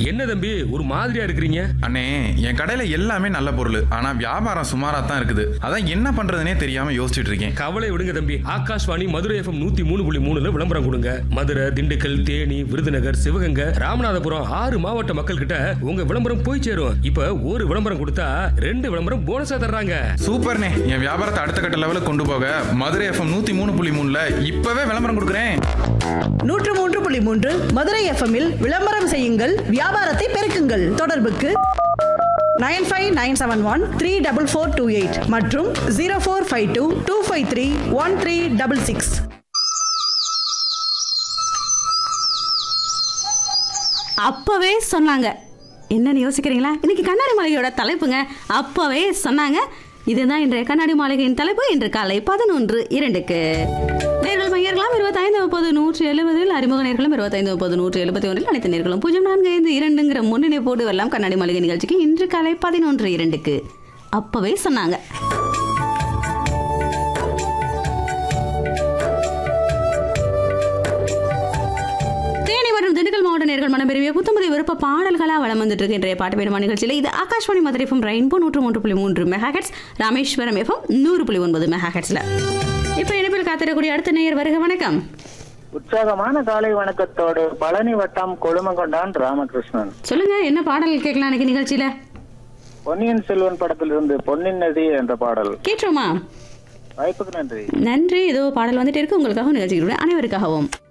என்ன தம்பி ஒரு மாதிரியா இருக்கிறீங்க அண்ணே என் கடையில எல்லாமே நல்ல பொருள் ஆனா வியாபாரம் சுமாரா தான் இருக்குது அதான் என்ன பண்றதுனே தெரியாம யோசிச்சுட்டு இருக்கேன் கவலை விடுங்க தம்பி ஆகாஷ்வாணி மதுரை எஃப்எம் நூத்தி மூணு புள்ளி மூணுல விளம்பரம் கொடுங்க மதுரை திண்டுக்கல் தேனி விருதுநகர் சிவகங்கை ராமநாதபுரம் ஆறு மாவட்ட மக்கள் கிட்ட உங்க விளம்பரம் போய் சேரும் இப்ப ஒரு விளம்பரம் கொடுத்தா ரெண்டு விளம்பரம் போனஸா தர்றாங்க சூப்பர்ண்ணே என் வியாபாரத்தை அடுத்த கட்ட லெவலுக்கு கொண்டு போக மதுரை எஃப்எம் நூத்தி மூணு புள்ளி மூணுல இப்பவே விளம்பரம் கொடுக்குறேன் நூற்று மூன்று புள்ளி மூன்று மதுரை எஃப்எம்மில் விளம்பரம் செய்யுங்கள் வியாபாரத்தை பெருக்குங்கள் தொடர்புக்கு nine five nine seven one three double four two eight மற்றும் zero four five two two five three one three double six அப்பவே சொன்னாங்க என்னன்னு யோசிக்கிறீங்களா இன்னைக்கு கண்ணாடி மாளிகையோட தலைப்புங்க அப்பவே சொன்னாங்க இதுதான் இன்றைய கண்ணாடி மாளிகையின் தலைப்பு இன்று காலை பதினொன்று இரண்டுக்கு நேர்கள் மையர்களாம் இருபத்தைந்து முப்பது நூற்றி எழுபதில் அறிமுக நேர்களும் இருபத்தைந்து முப்பது நூற்றி எழுபத்தி ஒன்றில் அனைத்து நேர்களும் பூஜ்ஜியம் நான்கு ஐந்து இரண்டுங்கிற முன்னிணைப்போடு வரலாம் கண்ணாடி மாளிகை நிகழ்ச்சிக்கு இன்று காலை பதினொன்று இரண்டுக்கு அப்பவே சொன்னாங்க தேனி மற்றும் திண்டுக்கல் மாவட்ட நேர்கள் மனம் பெருவிய புத்தம்பதி விருப்ப பாடல்களா வளம் வந்துட்டு இருக்கு இன்றைய பாட்டு வேணுமா நிகழ்ச்சியில் இது ஆகாஷ்வாணி மதுரை எஃப்எம் ரெயின்போ நூற்று மூன்று புள்ளி மூன்று மெகாஹெட்ஸ் ராமேஸ்வரம் எஃப்எம் நூறு புள்ளி ஒன்பது மெகாஹெட்ஸ்ல இப்போ இணைப்பில் காத்திடக்கூடிய அடுத்த நேயர் வருக வணக்கம் உற்சாகமான காலை வணக்கத்தோடு பழனி வட்டம் கொழுமங்கொண்டான் ராமகிருஷ்ணன் சொல்லுங்க என்ன பாடல் கேட்கலாம் இன்னைக்கு நிகழ்ச்சியில பொன்னியின் செல்வன் படத்திலிருந்து பொன்னின் நதி என்ற பாடல் கேட்டுருமா வாய்ப்புக்கு நன்றி நன்றி ஏதோ பாடல் வந்துட்டு இருக்கு உங்களுக்காக நிகழ்ச்சிகளுடைய அனைவருக்காகவும்